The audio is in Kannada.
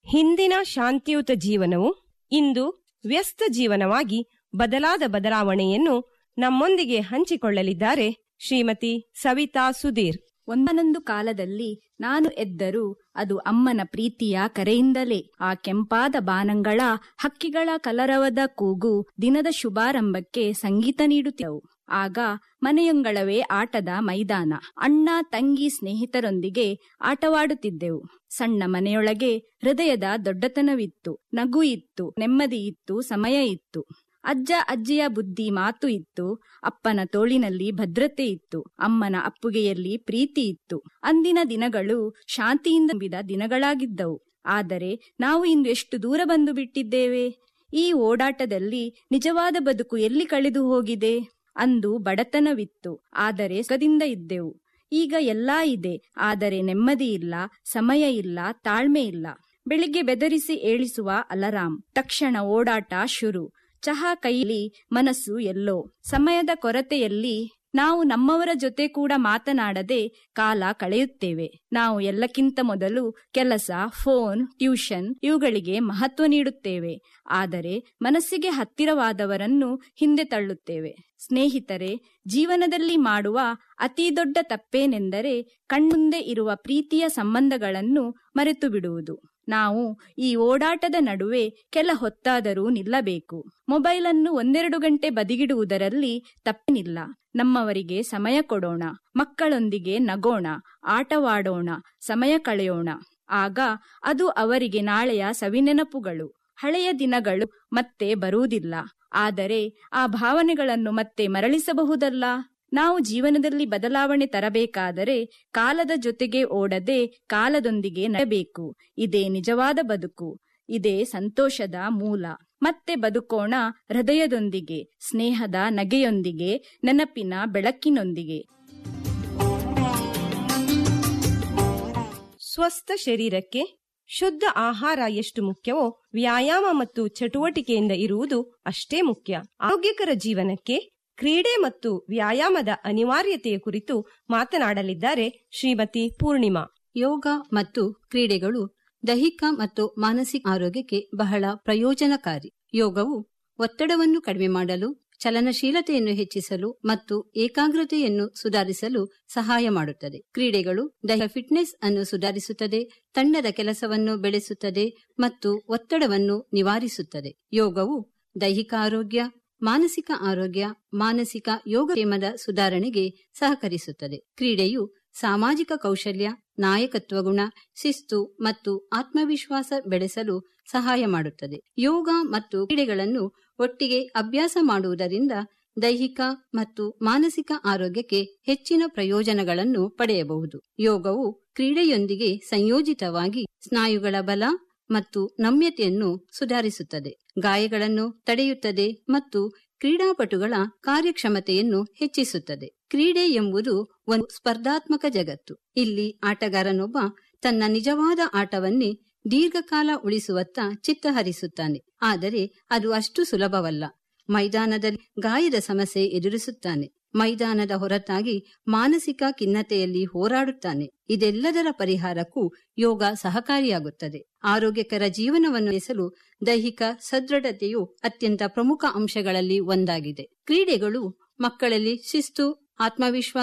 ಹಿಂದಿನ ಶಾಂತಿಯುತ ಜೀವನವು ಇಂದು ವ್ಯಸ್ತ ಜೀವನವಾಗಿ ಬದಲಾದ ಬದಲಾವಣೆಯನ್ನು ನಮ್ಮೊಂದಿಗೆ ಹಂಚಿಕೊಳ್ಳಲಿದ್ದಾರೆ ಶ್ರೀಮತಿ ಸವಿತಾ ಸುಧೀರ್ ಒಂದನೊಂದು ಕಾಲದಲ್ಲಿ ನಾನು ಎದ್ದರೂ ಅದು ಅಮ್ಮನ ಪ್ರೀತಿಯ ಕರೆಯಿಂದಲೇ ಆ ಕೆಂಪಾದ ಬಾನಂಗಳ ಹಕ್ಕಿಗಳ ಕಲರವದ ಕೂಗು ದಿನದ ಶುಭಾರಂಭಕ್ಕೆ ಸಂಗೀತ ನೀಡುತ್ತಿದ್ದವು ಆಗ ಮನೆಯೊಂಗಳವೇ ಆಟದ ಮೈದಾನ ಅಣ್ಣ ತಂಗಿ ಸ್ನೇಹಿತರೊಂದಿಗೆ ಆಟವಾಡುತ್ತಿದ್ದೆವು ಸಣ್ಣ ಮನೆಯೊಳಗೆ ಹೃದಯದ ದೊಡ್ಡತನವಿತ್ತು ನಗು ಇತ್ತು ನೆಮ್ಮದಿ ಇತ್ತು ಸಮಯ ಇತ್ತು ಅಜ್ಜ ಅಜ್ಜಿಯ ಬುದ್ಧಿ ಮಾತು ಇತ್ತು ಅಪ್ಪನ ತೋಳಿನಲ್ಲಿ ಭದ್ರತೆ ಇತ್ತು ಅಮ್ಮನ ಅಪ್ಪುಗೆಯಲ್ಲಿ ಪ್ರೀತಿ ಇತ್ತು ಅಂದಿನ ದಿನಗಳು ಶಾಂತಿಯಿಂದ ತುಂಬಿದ ದಿನಗಳಾಗಿದ್ದವು ಆದರೆ ನಾವು ಇಂದು ಎಷ್ಟು ದೂರ ಬಂದು ಬಿಟ್ಟಿದ್ದೇವೆ ಈ ಓಡಾಟದಲ್ಲಿ ನಿಜವಾದ ಬದುಕು ಎಲ್ಲಿ ಕಳೆದು ಹೋಗಿದೆ ಅಂದು ಬಡತನವಿತ್ತು ಆದರೆ ಸುಖದಿಂದ ಇದ್ದೆವು ಈಗ ಎಲ್ಲಾ ಇದೆ ಆದರೆ ನೆಮ್ಮದಿ ಇಲ್ಲ ಸಮಯ ಇಲ್ಲ ತಾಳ್ಮೆ ಇಲ್ಲ ಬೆಳಿಗ್ಗೆ ಬೆದರಿಸಿ ಏಳಿಸುವ ಅಲರಾಂ ತಕ್ಷಣ ಓಡಾಟ ಶುರು ಚಹಾ ಕೈಲಿ ಮನಸ್ಸು ಎಲ್ಲೋ ಸಮಯದ ಕೊರತೆಯಲ್ಲಿ ನಾವು ನಮ್ಮವರ ಜೊತೆ ಕೂಡ ಮಾತನಾಡದೆ ಕಾಲ ಕಳೆಯುತ್ತೇವೆ ನಾವು ಎಲ್ಲಕ್ಕಿಂತ ಮೊದಲು ಕೆಲಸ ಫೋನ್ ಟ್ಯೂಷನ್ ಇವುಗಳಿಗೆ ಮಹತ್ವ ನೀಡುತ್ತೇವೆ ಆದರೆ ಮನಸ್ಸಿಗೆ ಹತ್ತಿರವಾದವರನ್ನು ಹಿಂದೆ ತಳ್ಳುತ್ತೇವೆ ಸ್ನೇಹಿತರೆ ಜೀವನದಲ್ಲಿ ಮಾಡುವ ಅತಿ ದೊಡ್ಡ ತಪ್ಪೇನೆಂದರೆ ಕಣ್ಮುಂದೆ ಇರುವ ಪ್ರೀತಿಯ ಸಂಬಂಧಗಳನ್ನು ಮರೆತು ಬಿಡುವುದು ನಾವು ಈ ಓಡಾಟದ ನಡುವೆ ಕೆಲ ಹೊತ್ತಾದರೂ ನಿಲ್ಲಬೇಕು ಮೊಬೈಲ್ ಅನ್ನು ಒಂದೆರಡು ಗಂಟೆ ಬದಿಗಿಡುವುದರಲ್ಲಿ ತಪ್ಪೇನಿಲ್ಲ ನಮ್ಮವರಿಗೆ ಸಮಯ ಕೊಡೋಣ ಮಕ್ಕಳೊಂದಿಗೆ ನಗೋಣ ಆಟವಾಡೋಣ ಸಮಯ ಕಳೆಯೋಣ ಆಗ ಅದು ಅವರಿಗೆ ನಾಳೆಯ ಸವಿನೆನಪುಗಳು ಹಳೆಯ ದಿನಗಳು ಮತ್ತೆ ಬರುವುದಿಲ್ಲ ಆದರೆ ಆ ಭಾವನೆಗಳನ್ನು ಮತ್ತೆ ಮರಳಿಸಬಹುದಲ್ಲ ನಾವು ಜೀವನದಲ್ಲಿ ಬದಲಾವಣೆ ತರಬೇಕಾದರೆ ಕಾಲದ ಜೊತೆಗೆ ಓಡದೆ ಕಾಲದೊಂದಿಗೆ ನಡಬೇಕು ಇದೇ ನಿಜವಾದ ಬದುಕು ಇದೇ ಸಂತೋಷದ ಮೂಲ ಮತ್ತೆ ಬದುಕೋಣ ಹೃದಯದೊಂದಿಗೆ ಸ್ನೇಹದ ನಗೆಯೊಂದಿಗೆ ನೆನಪಿನ ಬೆಳಕಿನೊಂದಿಗೆ ಸ್ವಸ್ಥ ಶರೀರಕ್ಕೆ ಶುದ್ಧ ಆಹಾರ ಎಷ್ಟು ಮುಖ್ಯವೋ ವ್ಯಾಯಾಮ ಮತ್ತು ಚಟುವಟಿಕೆಯಿಂದ ಇರುವುದು ಅಷ್ಟೇ ಮುಖ್ಯ ಆರೋಗ್ಯಕರ ಜೀವನಕ್ಕೆ ಕ್ರೀಡೆ ಮತ್ತು ವ್ಯಾಯಾಮದ ಅನಿವಾರ್ಯತೆಯ ಕುರಿತು ಮಾತನಾಡಲಿದ್ದಾರೆ ಶ್ರೀಮತಿ ಪೂರ್ಣಿಮಾ ಯೋಗ ಮತ್ತು ಕ್ರೀಡೆಗಳು ದೈಹಿಕ ಮತ್ತು ಮಾನಸಿಕ ಆರೋಗ್ಯಕ್ಕೆ ಬಹಳ ಪ್ರಯೋಜನಕಾರಿ ಯೋಗವು ಒತ್ತಡವನ್ನು ಕಡಿಮೆ ಮಾಡಲು ಚಲನಶೀಲತೆಯನ್ನು ಹೆಚ್ಚಿಸಲು ಮತ್ತು ಏಕಾಗ್ರತೆಯನ್ನು ಸುಧಾರಿಸಲು ಸಹಾಯ ಮಾಡುತ್ತದೆ ಕ್ರೀಡೆಗಳು ದೈಹಿಕ ಫಿಟ್ನೆಸ್ ಅನ್ನು ಸುಧಾರಿಸುತ್ತದೆ ತಂಡದ ಕೆಲಸವನ್ನು ಬೆಳೆಸುತ್ತದೆ ಮತ್ತು ಒತ್ತಡವನ್ನು ನಿವಾರಿಸುತ್ತದೆ ಯೋಗವು ದೈಹಿಕ ಆರೋಗ್ಯ ಮಾನಸಿಕ ಆರೋಗ್ಯ ಮಾನಸಿಕ ಯೋಗಕ್ಷೇಮದ ಸುಧಾರಣೆಗೆ ಸಹಕರಿಸುತ್ತದೆ ಕ್ರೀಡೆಯು ಸಾಮಾಜಿಕ ಕೌಶಲ್ಯ ನಾಯಕತ್ವ ಗುಣ ಶಿಸ್ತು ಮತ್ತು ಆತ್ಮವಿಶ್ವಾಸ ಬೆಳೆಸಲು ಸಹಾಯ ಮಾಡುತ್ತದೆ ಯೋಗ ಮತ್ತು ಕ್ರೀಡೆಗಳನ್ನು ಒಟ್ಟಿಗೆ ಅಭ್ಯಾಸ ಮಾಡುವುದರಿಂದ ದೈಹಿಕ ಮತ್ತು ಮಾನಸಿಕ ಆರೋಗ್ಯಕ್ಕೆ ಹೆಚ್ಚಿನ ಪ್ರಯೋಜನಗಳನ್ನು ಪಡೆಯಬಹುದು ಯೋಗವು ಕ್ರೀಡೆಯೊಂದಿಗೆ ಸಂಯೋಜಿತವಾಗಿ ಸ್ನಾಯುಗಳ ಬಲ ಮತ್ತು ನಮ್ಯತೆಯನ್ನು ಸುಧಾರಿಸುತ್ತದೆ ಗಾಯಗಳನ್ನು ತಡೆಯುತ್ತದೆ ಮತ್ತು ಕ್ರೀಡಾಪಟುಗಳ ಕಾರ್ಯಕ್ಷಮತೆಯನ್ನು ಹೆಚ್ಚಿಸುತ್ತದೆ ಕ್ರೀಡೆ ಎಂಬುದು ಒಂದು ಸ್ಪರ್ಧಾತ್ಮಕ ಜಗತ್ತು ಇಲ್ಲಿ ಆಟಗಾರನೊಬ್ಬ ತನ್ನ ನಿಜವಾದ ಆಟವನ್ನೇ ದೀರ್ಘಕಾಲ ಉಳಿಸುವತ್ತ ಚಿತ್ತ ಹರಿಸುತ್ತಾನೆ ಆದರೆ ಅದು ಅಷ್ಟು ಸುಲಭವಲ್ಲ ಮೈದಾನದಲ್ಲಿ ಗಾಯದ ಸಮಸ್ಯೆ ಎದುರಿಸುತ್ತಾನೆ ಮೈದಾನದ ಹೊರತಾಗಿ ಮಾನಸಿಕ ಖಿನ್ನತೆಯಲ್ಲಿ ಹೋರಾಡುತ್ತಾನೆ ಇದೆಲ್ಲದರ ಪರಿಹಾರಕ್ಕೂ ಯೋಗ ಸಹಕಾರಿಯಾಗುತ್ತದೆ ಆರೋಗ್ಯಕರ ಜೀವನವನ್ನು ನಡೆಸಲು ದೈಹಿಕ ಸದೃಢತೆಯು ಅತ್ಯಂತ ಪ್ರಮುಖ ಅಂಶಗಳಲ್ಲಿ ಒಂದಾಗಿದೆ ಕ್ರೀಡೆಗಳು ಮಕ್ಕಳಲ್ಲಿ ಶಿಸ್ತು ಆತ್ಮವಿಶ್ವಾಸ